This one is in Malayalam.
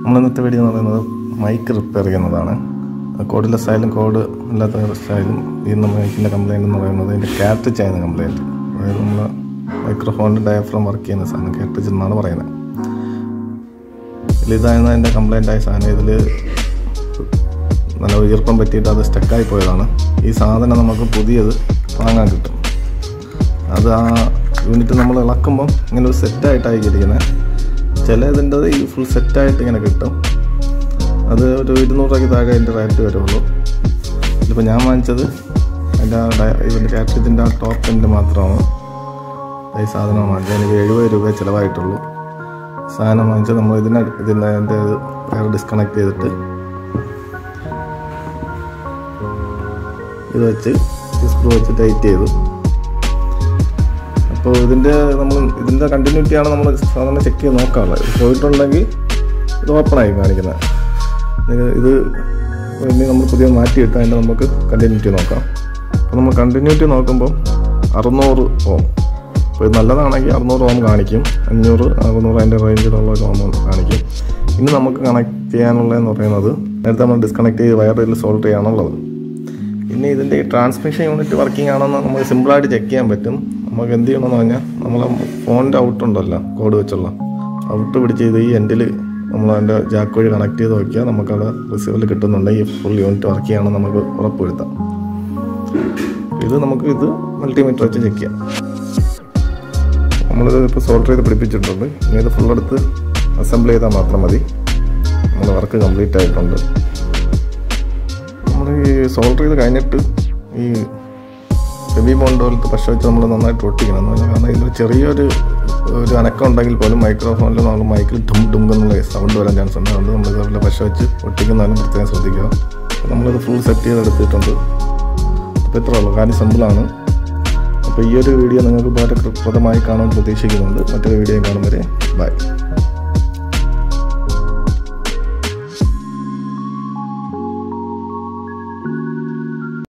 നമ്മൾ ഇന്നത്തെ വീഡിയോ എന്ന് പറയുന്നത് മൈക്ക് റിപ്പയർ ചെയ്യുന്നതാണ് കോഡിലെസ് ആയാലും കോഡ് അല്ലാത്ത ആയാലും ഈ മൈക്കിൻ്റെ കംപ്ലയിൻ്റ് എന്ന് പറയുന്നത് ഇതിൻ്റെ കാറ്റച്ച് ആയിരുന്നു കംപ്ലയിൻറ്റ് അതായത് നമ്മൾ മൈക്രോഫോണിൻ്റെ ഡയഫ്രം വർക്ക് ചെയ്യുന്ന സാധനം കാറ്റച്ച് എന്നാണ് പറയുന്നത് ഇതിൽ ഇതായിരുന്നു അതിൻ്റെ കംപ്ലയിൻ്റ് ആയ സാധനം ഇതിൽ നല്ല ഈർപ്പം പറ്റിയിട്ട് അത് സ്റ്റക്കായി പോയതാണ് ഈ സാധനം നമുക്ക് പുതിയത് വാങ്ങാൻ കിട്ടും അത് ആ യൂണിറ്റ് നമ്മൾ ഇളക്കുമ്പം ഇങ്ങനെ ഒരു സെറ്റായിട്ടായിരിക്കും ഇരിക്കുന്നത് ചില ഇതിൻ്റെ ഈ ഫുൾ സെറ്റായിട്ട് ഇങ്ങനെ കിട്ടും അത് ഒരു ഇരുന്നൂറ് രൂപയ്ക്ക് താഴെ അതിൻ്റെ റേറ്റ് വരുള്ളൂ ഇതിപ്പോൾ ഞാൻ വാങ്ങിച്ചത് അതിൻ്റെ ആ ഡയ- ഇതിൻ്റെ കാറ്റത്തിൻ്റെ ആ ടോപ്പ് എൻഡ് മാത്രമാണ് ഈ സാധനം വാങ്ങിച്ചത് എനിക്ക് എഴുപത് രൂപ ചിലവായിട്ടുള്ളൂ സാധനം വാങ്ങിച്ചത് നമ്മൾ ഇതിനെ ഇതിൻ്റെ അതിൻ്റെ വയർ ഡിസ്കണക്ട് ചെയ്തിട്ട് ഇത് വെച്ച് ഈ സ്ക്രൂ വെച്ച് ടൈറ്റ് ചെയ്തു അപ്പോൾ ഇതിൻ്റെ നമ്മൾ ഇതിൻ്റെ കണ്ടിന്യൂറ്റിയാണ് നമ്മൾ സാധാരണ ചെക്ക് ചെയ്ത് നോക്കാറുള്ളത് ഇത് പോയിട്ടുണ്ടെങ്കിൽ ഇത് ഓപ്പണായി കാണിക്കുന്നത് ഇത് ഇത് ഇനി നമ്മൾ പുതിയ മാറ്റിയിട്ട് അതിൻ്റെ നമുക്ക് കണ്ടിന്യൂറ്റി നോക്കാം അപ്പോൾ നമ്മൾ കണ്ടിന്യൂറ്റി നോക്കുമ്പോൾ അറുന്നൂറ് ഓം അപ്പോൾ ഇത് നല്ലതാണെങ്കിൽ അറുന്നൂറ് ഓം കാണിക്കും അഞ്ഞൂറ് അറുന്നൂറ് അതിൻ്റെ റേഞ്ചിലുള്ള ഒരു ഓം കാണിക്കും ഇനി നമുക്ക് കണക്ട് ചെയ്യാനുള്ളതെന്ന് പറയുന്നത് നേരത്തെ നമ്മൾ ഡിസ്കണക്ട് ചെയ്ത് വയറിൽ സോൾവ് ചെയ്യാനുള്ളത് പിന്നെ ഇതിൻ്റെ ഈ ട്രാൻസ്മിഷൻ യൂണിറ്റ് വർക്കിംഗ് ആണെന്ന് നമുക്ക് സിമ്പിളായിട്ട് ചെക്ക് ചെയ്യാൻ പറ്റും നമുക്ക് എന്ത് ചെയ്യണമെന്ന് പറഞ്ഞാൽ നമ്മളെ ഫോണിൻ്റെ ഔട്ട് ഉണ്ടല്ലോ കോഡ് വെച്ചുള്ള ഔട്ട് പിടിച്ച് ഇത് ഈ എൻഡിൽ നമ്മൾ അതിൻ്റെ ജാക്ക് വഴി കണക്ട് ചെയ്ത് നോക്കിയാൽ നമുക്കവിടെ റിസീവറിൽ കിട്ടുന്നുണ്ടെങ്കിൽ ഈ ഫുൾ യൂണിറ്റ് വർക്ക് ചെയ്യണമെന്ന് നമുക്ക് ഉറപ്പുവരുത്താം ഇത് നമുക്ക് ഇത് മൾട്ടിമീറ്റർ വെച്ച് ചെക്ക് ചെയ്യാം നമ്മളിത് ഇപ്പോൾ സോൾഡർ ചെയ്ത് പിടിപ്പിച്ചിട്ടുണ്ട് ഇനി ഇത് ഫുൾ എടുത്ത് അസംബിൾ ചെയ്താൽ മാത്രം മതി നമ്മുടെ വർക്ക് കംപ്ലീറ്റ് ആയിട്ടുണ്ട് നമ്മൾ ഈ സോൾഡർ ചെയ്ത് കഴിഞ്ഞിട്ട് ഈ ഹെവി ബോണ്ട് പോലത്തെ പശ വെച്ച് നമ്മൾ നന്നായിട്ട് ഒട്ടിക്കണം എന്ന് പറഞ്ഞാൽ കാരണം ഇതിൽ ചെറിയൊരു ഒരു അനക്കം ഉണ്ടെങ്കിൽ പോലും മൈക്രോഫോണിൽ നമ്മൾ മൈക്കിൽ ഡും ഡും എന്നുള്ള സൗണ്ട് വരാൻ ചാൻസ് ഉണ്ട് അതുകൊണ്ട് നമ്മൾ ഇതേപോലെ പശ വെച്ച് ഒട്ടിക്കുന്നതിനും പ്രത്യേകം ശ്രദ്ധിക്കുക അപ്പോൾ നമ്മളിത് ഫുൾ സെറ്റ് ചെയ്ത് എടുത്തിട്ടുണ്ട് അപ്പോൾ ഇത്രേ ഉള്ളൂ കാര്യം സിമ്പിളാണ് അപ്പോൾ ഈ ഒരു വീഡിയോ നിങ്ങൾക്ക് ഉപകാരപ്രദമായി കാണാൻ പ്രതീക്ഷിക്കുന്നുണ്ട് മറ്റൊരു വീഡിയോ കാണും വരെ ബൈ